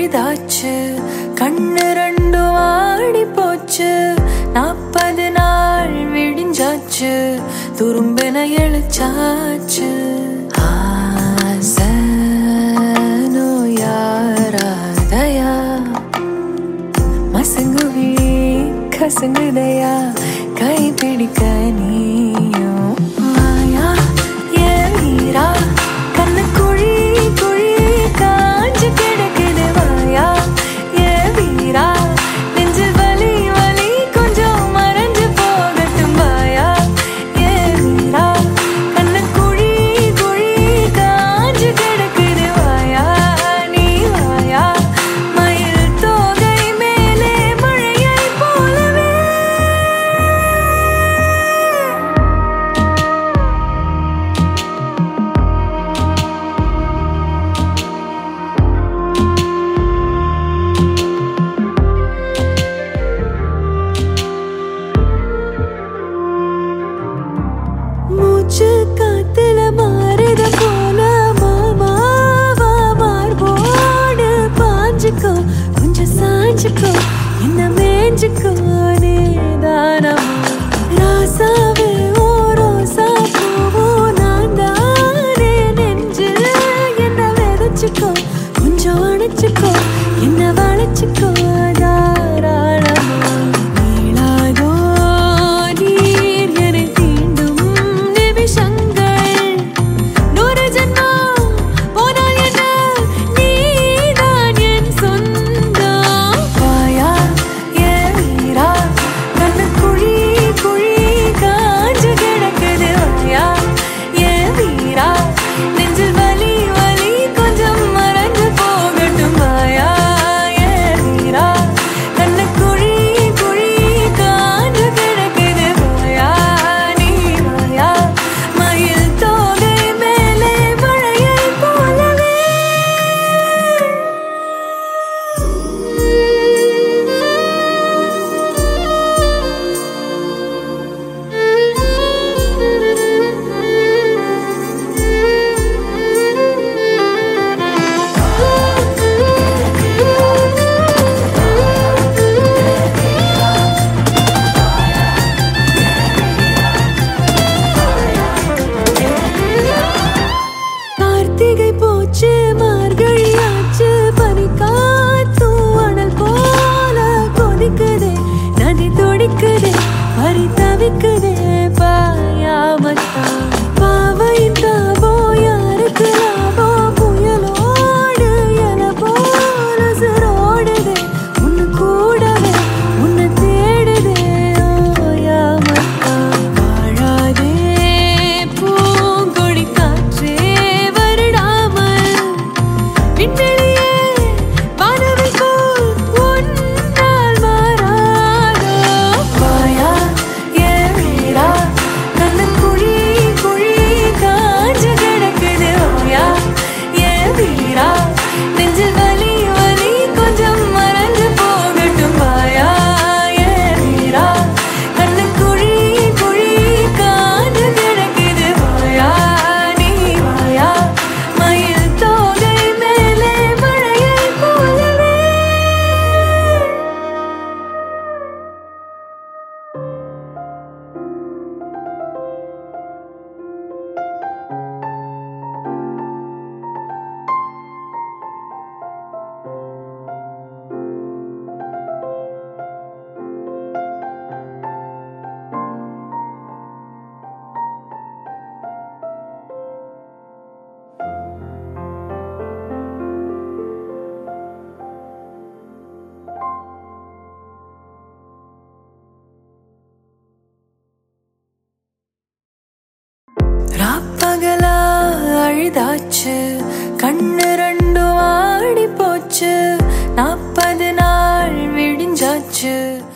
அழுதாச்சு கண்ணு ரெண்டும் ஆடி போச்சு நாற்பது நாள் விடிஞ்சாச்சு துரும்பின எழுச்சாச்சு ஆசை நோயாராதயா மசங்குவி கசங்குதையா கை பிடிக்க நீயும் மாயா ஏன் வீரா கண்ணு குழி குழி காஞ்சு கிடக்குது வாயா ஏன் வீரா நெஞ்சில் வலி வலி கொஞ்சம் மறைஞ்சு போகட்டும் வாயா ஏன் வீரா கண்ணு குழி குழி காஞ்சு கிடக்குது வாயா நீ வாயா மயில் தோகை மேலே மழையை போலவே மூச்சு காத்துல மாறுத போல மாமாவா மார்போடு பாஞ்சுக்கோ கொஞ்சம் சாஞ்சுக்கோ என்ன மேஞ்சுக்கோ நீதானமா ராசாவே ஓ ரோசா பூவோ நான் தானே நெஞ்சில் என்ன விதைச்சுக்கோ கொஞ்சம் அணைச்சுக்கோ என்ன வளைச்சுக்கோ தாராளமா நீளாதோ நீர் என்னை தீண்டும் நிமிஷங்கள் நூறு ஜென்மம் போனால் என்ன நீதான் என் சொந்தம் வாயா ஏன் வீரா கண்ணு குழி குழி காஞ்சு கிடக்குது வாயா ஏன் வீரா நெஞ்சில் வலி வலி கொஞ்சம் மறைஞ்சு போகட்டும் வாயா ஏன் வீரா கண்ணு குழி குழி காஞ்சு கிடக்குது வாயா நீ வாயா மயில் தோகை மேலே மழையை போலவே கார்த்திகை போச்சு மார்கழி ஆச்சு பனி காத்தும் அனல் போல கொதிக்குதே நதி துடிக்குதே பறி தவிக்குதே பாயாமத்தான் பாவையின் தாபோ யாருக்கு லாபோ புயலோடு என போல சிரோடுதே உன்னு கூடவே உன்னை தேடுதே ஓயாமத்தான் வாழாதே பூங்கொடி காற்றே வருடாமல் விண்வெளியே வானவில் போல் உன்னால் மாறாதோ வாயா ஏன் வீரா கண்ணு குழி குழி காஞ்சு கிடக்குது வாயா ஏன் வீரா நெஞ்சில் வலி வலி கொஞ்சம் மறைஞ்சு போகட்டும் வாயா ஏன் வீரா கண்ணு குழி குழி காஞ்சு கிடக்குது வாயா நீ வாயா மயில் தோகை மேலே மழையை போலவே ராப்பகலா அழுதாச்சு கண்ணு ரெண்டும் ஆடி போச்சு நாற்பது நாள் விடிஞ்சாச்சு